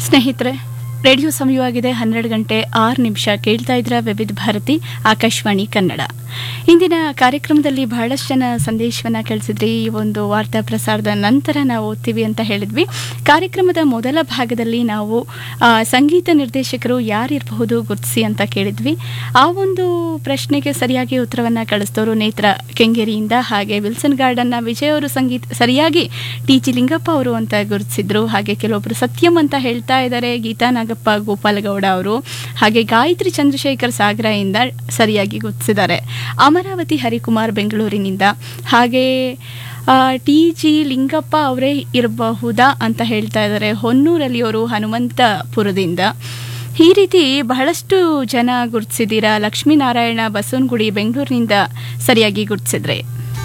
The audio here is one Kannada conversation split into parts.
ಸ್ನೇಹಿತರೆ ರೇಡಿಯೋ ಸಮಯವಾಗಿದೆ ಹನ್ನೆರಡು ಗಂಟೆ ಆರು ನಿಮಿಷ ಕೇಳ್ತಾ ಇದ್ರ ವಿವಿಧ ಭಾರತಿ ಆಕಾಶವಾಣಿ ಕನ್ನಡ ಇಂದಿನ ಕಾರ್ಯಕ್ರಮದಲ್ಲಿ ಬಹಳಷ್ಟು ಜನ ಸಂದೇಶವನ್ನ ಕಳಿಸಿದ್ರಿ ಈ ಒಂದು ವಾರ್ತಾ ಪ್ರಸಾರದ ನಂತರ ನಾವು ಓದ್ತೀವಿ ಅಂತ ಹೇಳಿದ್ವಿ ಕಾರ್ಯಕ್ರಮದ ಮೊದಲ ಭಾಗದಲ್ಲಿ ನಾವು ಆ, ಸಂಗೀತ ನಿರ್ದೇಶಕರು ಯಾರಿರಬಹುದು ಗುರುತಿಸಿ ಅಂತ ಕೇಳಿದ್ವಿ ಆ ಒಂದು ಪ್ರಶ್ನೆಗೆ ಸರಿಯಾಗಿ ಉತ್ತರವನ್ನ ಕಳಿಸಿದವರು ನೇತ್ರ ಕೆಂಗೇರಿಯಿಂದ ಹಾಗೆ ವಿಲ್ಸನ್ ಗಾರ್ಡನ್ನ ವಿಜಯ್ ಅವರು ಸಂಗೀತ ಸರಿಯಾಗಿ ಟಿ ಜಿ ಲಿಂಗಪ್ಪ ಅವರು ಅಂತ ಗುರುತಿಸಿದ್ರು ಹಾಗೆ ಕೆಲವೊಬ್ರು ಸತ್ಯಂ ಅಂತ ಹೇಳ್ತಾ ಇದ್ದಾರೆ ಗೀತಾ ನಾಗಪ್ಪ ಗೋಪಾಲಗೌಡ ಅವರು ಹಾಗೆ ಗಾಯತ್ರಿ ಚಂದ್ರಶೇಖರ್ ಸಾಗರದಿಂದ ಸರಿಯಾಗಿ ಗುರುತಿಸಿದ್ದಾರೆ ಅಮರಾವತಿ ಹರಿಕುಮಾರ್ ಬೆಂಗಳೂರಿನಿಂದ ಹಾಗೆ ಟಿ ಜಿ ಲಿಂಗಪ್ಪ ಅವರೇ ಇರಬಹುದಾ ಅಂತ ಹೇಳ್ತಾ ಇದ್ದಾರೆ ಹೊನ್ನೂರಲ್ಲಿ ಅವರು ಹನುಮಂತಪುರದಿಂದ ಈ ರೀತಿ ಬಹಳಷ್ಟು ಜನ ಗುರುತಿಸಿದ್ದೀರಾ ಲಕ್ಷ್ಮೀನಾರಾಯಣ ಬಸವನಗುಡಿ ಬೆಂಗಳೂರಿನಿಂದ ಸರಿಯಾಗಿ ಗುರುತಿಸಿದ್ರೆ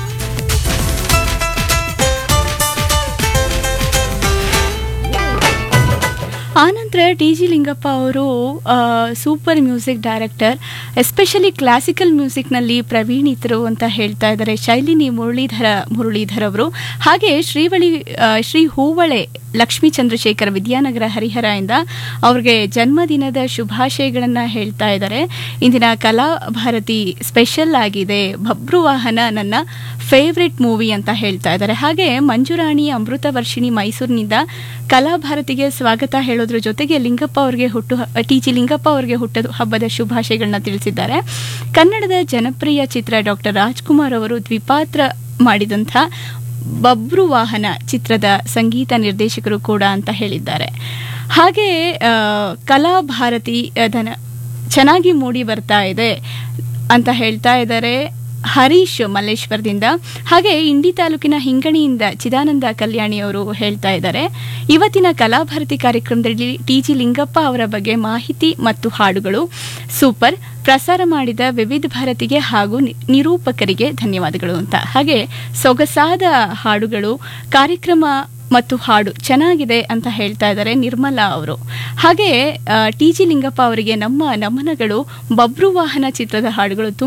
ಆನಂತರ ಟಿ ಜಿ ಲಿಂಗಪ್ಪ ಅವರು super music director especially classical ಮ್ಯೂಸಿಕ್ನಲ್ಲಿ ಪ್ರವೀಣಿತರು ಅಂತ ಹೇಳ್ತಾ ಇದ್ದಾರೆ ಶೈಲಿನಿ ಮುರಳೀಧರ ಮುರಳೀಧರ್ ಅವರು ಹಾಗೆ ಶ್ರೀವಳಿ ಆ, ಶ್ರೀ ಹೂವಳೆ ಲಕ್ಷ್ಮೀ ಚಂದ್ರಶೇಖರ್ ವಿದ್ಯಾನಗರ ಹರಿಹರ ಇಂದ ಅವ್ರಿಗೆ ಜನ್ಮದಿನದ ಶುಭಾಶಯಗಳನ್ನು ಹೇಳ್ತಾ ಇದ್ದಾರೆ ಇಂದಿನ ಕಲಾ ಭಾರತಿ ಸ್ಪೆಷಲ್ ಆಗಿದೆ ಭಬ್ರುವಾಹನ ನನ್ನ ಫೇವ್ರೆಟ್ ಮೂವಿ ಅಂತ ಹೇಳ್ತಾ ಇದ್ದಾರೆ ಹಾಗೆ ಮಂಜುರಾಣಿ ಅಮೃತ ವರ್ಷಿಣಿ ಮೈಸೂರಿನಿಂದ ಕಲಾಭಾರತಿಗೆ ಸ್ವಾಗತ ಹೇಳೋದ್ರ ಜೊತೆಗೆ ಲಿಂಗಪ್ಪ ಅವರಿಗೆ ಹುಟ್ಟು ಟಿ ಜಿ ಲಿಂಗಪ್ಪ ಅವರಿಗೆ ಹುಟ್ಟು ಹಬ್ಬದ ಶುಭಾಶಯಗಳನ್ನ ತಿಳಿಸಿದ್ದಾರೆ ಕನ್ನಡದ ಜನಪ್ರಿಯ ಚಿತ್ರ ಡಾಕ್ಟರ್ ರಾಜ್ಕುಮಾರ್ ಅವರು ದ್ವಿಪಾತ್ರ ಮಾಡಿದಂಥ ಬಬ್ರು ವಾಹನ ಚಿತ್ರದ ಸಂಗೀತ ನಿರ್ದೇಶಕರು ಕೂಡ ಅಂತ ಹೇಳಿದ್ದಾರೆ ಹಾಗೆ ಆ, ಕಲಾಭಾರತಿ ಅದನ್ನ ಚೆನ್ನಾಗಿ ಮೂಡಿ ಬರ್ತಾ ಇದೆ ಅಂತ ಹೇಳ್ತಾ ಇದ್ದಾರೆ ಹರೀಶ್ ಮಲ್ಲೇಶ್ವರದಿಂದ ಹಾಗೆ ಇಂಡಿ ತಾಲೂಕಿನ ಹಿಂಗಣಿಯಿಂದ ಚಿದಾನಂದ ಕಲ್ಯಾಣಿ ಅವರು ಹೇಳ್ತಾ ಇದ್ದಾರೆ ಇವತ್ತಿನ ಕಲಾಭಾರತಿ ಕಾರ್ಯಕ್ರಮದಲ್ಲಿ ಟಿ ಜಿ ಲಿಂಗಪ್ಪ ಅವರ ಬಗ್ಗೆ ಮಾಹಿತಿ ಮತ್ತು ಹಾಡುಗಳು ಸೂಪರ್ ಪ್ರಸಾರ ಮಾಡಿದ ವಿವಿಧ ಭಾರತಿಗೆ ಹಾಗೂ ನಿ- ನಿರೂಪಕರಿಗೆ ಧನ್ಯವಾದಗಳು ಅಂತ ಹಾಗೆ ಸೊಗಸಾದ ಹಾಡುಗಳು ಕಾರ್ಯಕ್ರಮ ಮತ್ತು ಹಾಡು ಚೆನ್ನಾಗಿದೆ ಅಂತ ಹೇಳ್ತಾ ಇದ್ದಾರೆ ನಿರ್ಮಲಾ ಅವರು ಹಾಗೆ ಟಿ ಜಿ ಲಿಂಗಪ್ಪ ಅವರಿಗೆ ನಮ್ಮ ನಮನಗಳು ಬಬ್ರು ವಾಹನ ಚಿತ್ರದ ಹಾಡುಗಳು